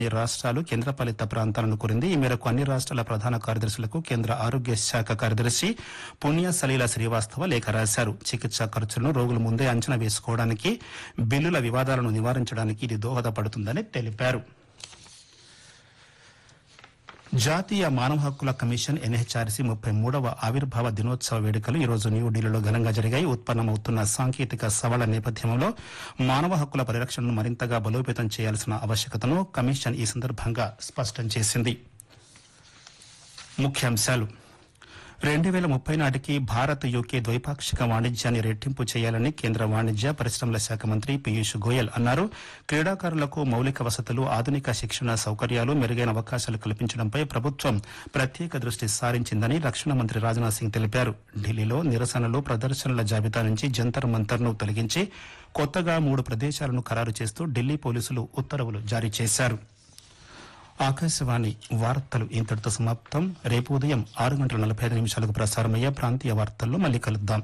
ఈ రాష్ట్రాలు కేంద్రపాలిత ప్రాంతాలను కోరింది ఈ మేరకు అన్ని రాష్ట్రాల ప్రధాన కార్యదర్శులకు కేంద్ర ఆరోగ్య శాఖ కార్యదర్శి పుణ్య సలీల శ్రీవాస్తవ లేఖ రాశారు చికిత్సా ఖర్చులను రోగులు ముందే అంచనా వేసుకోవడానికి బిల్లుల వివాదాలను నివారించడానికి ఇది దోహదపడుతుందని తెలిపారు జాతీయ మానవ హక్కుల కమిషన్ ఎన్హెచ్ఆర్సీ ముప్పై మూడవ ఆవిర్భావ దినోత్సవ వేడుకలు ఈరోజు న్యూఢిల్లీలో ఘనంగా జరిగాయి ఉత్పన్నమవుతున్న సాంకేతిక సవాళ్ల నేపథ్యంలో మానవ హక్కుల పరిరక్షణను మరింతగా బలోపేతం చేయాల్సిన ఆవశ్యకతను కమిషన్ ఈ సందర్భంగా స్పష్టం చేసింది ముఖ్యాంశాలు రెండు వేల ముప్పై నాటికి భారత్ యూకే ద్వైపాక్షిక వాణిజ్యాన్ని రెట్టింపు చేయాలని కేంద్ర వాణిజ్య పరిశ్రమల శాఖ మంత్రి పీయూష్ గోయల్ అన్నారు క్రీడాకారులకు మౌలిక వసతులు ఆధునిక శిక్షణ సౌకర్యాలు మెరుగైన అవకాశాలు కల్పించడంపై ప్రభుత్వం ప్రత్యేక దృష్టి సారించిందని రక్షణ మంత్రి రాజ్నాథ్ సింగ్ తెలిపారు ఢిల్లీలో నిరసనలు ప్రదర్శనల జాబితా నుంచి జంతర్ మంతర్ను తొలగించి కొత్తగా మూడు ప్రదేశాలను ఖరారు చేస్తూ ఢిల్లీ పోలీసులు ఉత్తర్వులు జారీ చేశారు ఆకాశవాణి వార్తలు ఇంతటితో సమాప్తం రేపు ఉదయం ఆరు గంటల నలభై ఐదు నిమిషాలకు ప్రసారమయ్యే ప్రాంతీయ వార్తల్లో మళ్ళీ కలుద్దాం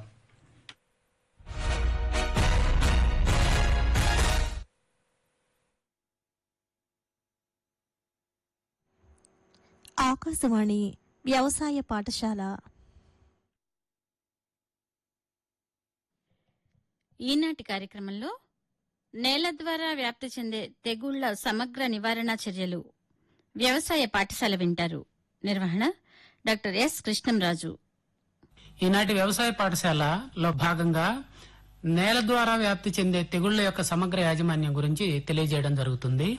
ఆకాశవాణి వ్యవసాయ పాఠశాల ఈనాటి కార్యక్రమంలో నేల ద్వారా వ్యాప్తి చెందే తెగుళ్ల సమగ్ర నివారణ చర్యలు వ్యవసాయ పాఠశాల వింటారు నిర్వహణ డాక్టర్ ఎస్ కృష్ణంరాజు ఈనాటి వ్యవసాయ పాఠశాలలో భాగంగా నేల ద్వారా వ్యాప్తి చెందే తెగుళ్ల యొక్క సమగ్ర యాజమాన్యం గురించి తెలియజేయడం జరుగుతుంది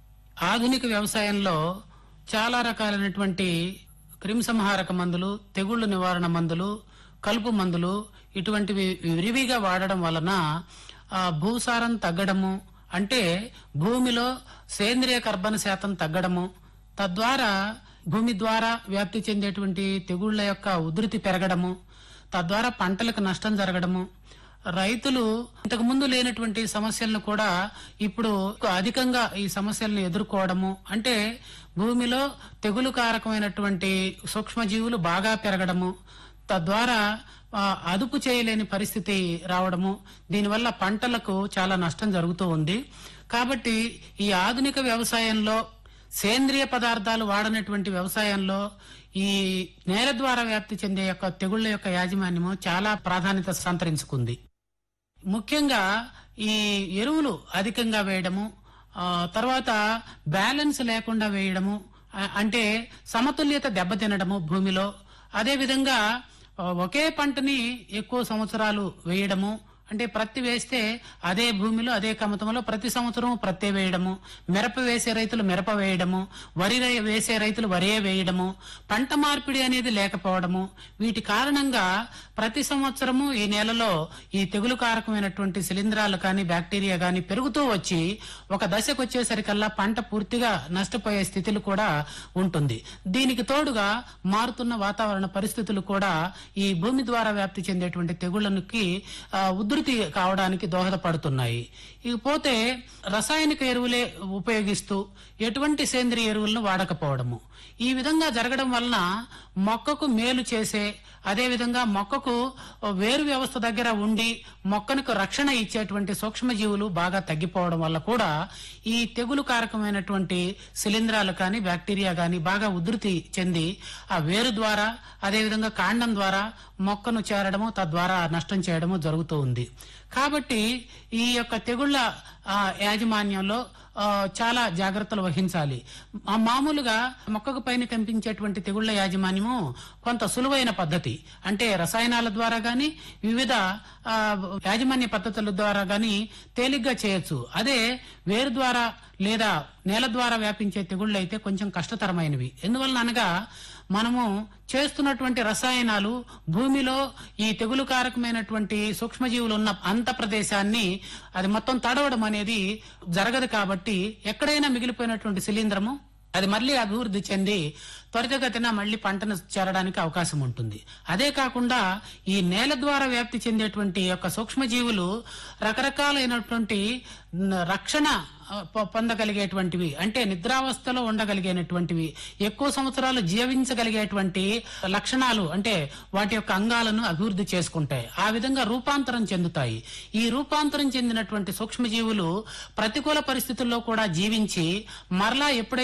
ఆధునిక వ్యవసాయంలో చాలా రకాలైనటువంటి క్రిమిసంహారక మందులు తెగుళ్ల నివారణ మందులు కలుపు మందులు ఇటువంటివి విరివిగా వాడడం వలన ఆ, భూసారం తగ్గడము అంటే భూమిలో సేంద్రియ కర్బన శాతం తగ్గడము తద్వారా భూమి ద్వారా వ్యాప్తి చెందేటువంటి తెగుళ్ల యొక్క ఉధృతి పెరగడము తద్వారా పంటలకు నష్టం జరగడము రైతులు ఇంతకు ముందు లేనటువంటి సమస్యలను కూడా ఇప్పుడు అధికంగా ఈ సమస్యలను ఎదుర్కోవడము అంటే భూమిలో తెగులు కారకమైనటువంటి సూక్ష్మజీవులు బాగా పెరగడము తద్వారా ఆ, అదుపు చేయలేని పరిస్థితి రావడము దీనివల్ల పంటలకు చాలా నష్టం జరుగుతూ ఉంది కాబట్టి ఈ ఆధునిక వ్యవసాయంలో సేంద్రియ పదార్థాలు వాడనటువంటి వ్యవసాయంలో ఈ నేల ద్వారా వ్యాప్తి చెందే యొక్క తెగుళ్ల యొక్క యాజమాన్యము చాలా ప్రాధాన్యత సంతరించుకుంది ముఖ్యంగా ఈ ఎరువులు అధికంగా వేయడము ఆ, తర్వాత బ్యాలెన్స్ లేకుండా వేయడము ఆ, అంటే సమతుల్యత దెబ్బతినడము భూమిలో అదేవిధంగా ఆ, ఒకే పంటని ఎక్కువ సంవత్సరాలు వేయడము అంటే ప్రత్తి వేస్తే అదే భూమిలో అదే కమతంలో ప్రతి సంవత్సరం ప్రత్తే వేయడము మిరప వేసే రైతులు మిరప వేయడము వరి రై- వేసే రైతులు వరే వేయడము పంట మార్పిడి అనేది లేకపోవడము వీటి కారణంగా ప్రతి సంవత్సరము ఈ నేలలో ఈ తెగులు కారకమైనటువంటి శిలీంధ్రాలు కానీ బ్యాక్టీరియా కానీ పెరుగుతూ వచ్చి ఒక దశకు వచ్చేసరికల్లా పంట పూర్తిగా నష్టపోయే స్థితిలో కూడా ఉంటుంది దీనికి తోడుగా మారుతున్న వాతావరణ పరిస్థితులు కూడా ఈ భూమి ద్వారా వ్యాప్తి చెందేటువంటి తెగుళ్ళకి ఆ, ఉధృతి కావడానికి దోహదపడుతున్నాయి ఇకపోతే రసాయనిక ఎరువులే ఉపయోగిస్తూ ఎటువంటి సేంద్రియ ఎరువులను వాడకపోవడము ఈ విధంగా జరగడం వలన మొక్కకు మేలు చేసే అదే విధంగా మొక్కకు వేరు వ్యవస్థ దగ్గర ఉండి మొక్కనకు రక్షణ ఇచ్చేటువంటి సూక్ష్మజీవులు బాగా తగ్గిపోవడం వల్ల కూడా ఈ తెగులు కారకమైనటువంటి శిలీంధ్రాలు కానీ బ్యాక్టీరియా కానీ బాగా ఉధృతి చెంది ఆ వేరు ద్వారా అదేవిధంగా కాండం ద్వారా మొక్కను చేరడము తద్వారా నష్టం చేయడము జరుగుతూ ఉంది కాబట్టి ఈ యొక్క తెగుళ్ల ఆ, యాజమాన్యంలో ఆ, చాలా జాగ్రత్తలు వహించాలి ఆ, మామూలుగా మొక్కకు పైన కనిపించేటువంటి తెగుళ్ల యాజమాన్యము కొంత సులువైన పద్ధతి అంటే రసాయనాల ద్వారా గాని వివిధ ఆ, యాజమాన్య పద్ధతుల ద్వారా గాని తేలిగ్గా చేయొచ్చు అదే వేరు ద్వారా లేదా నేల ద్వారా వ్యాపించే తెగుళ్ళు అయితే కొంచెం కష్టతరమైనవి ఎందువలన అనగా మనము చేస్తున్నటువంటి రసాయనాలు భూమిలో ఈ తెగులు కారకమైనటువంటి సూక్ష్మజీవులు ఉన్న అంత ప్రదేశాన్ని అది మొత్తం తడవడం అనేది జరగదు కాబట్టి ఎక్కడైనా మిగిలిపోయినటువంటి శిలీంధ్రము అది మళ్ళీ అభివృద్ధి చెంది త్వరితగతిన మళ్ళీ పంటను చేరడానికి అవకాశం ఉంటుంది అదే కాకుండా ఈ నేల ద్వారా వ్యాప్తి చెందేటువంటి యొక్క సూక్ష్మజీవులు రకరకాలైనటువంటి న- రక్షణ ఆ, పొ- పొందగలిగేటువంటివి అంటే నిద్రావస్థలో ఉండగలిగేటువంటివి ఎక్కువ సంవత్సరాలు జీవించగలిగేటువంటి లక్షణాలు అంటే వాటి యొక్క అంగాలను అభివృద్ధి చేసుకుంటాయి ఆ విధంగా రూపాంతరం చెందుతాయి ఈ రూపాంతరం చెందినటువంటి సూక్ష్మజీవులు ప్రతికూల పరిస్థితుల్లో కూడా జీవించి మరలా ఎప్పుడైతే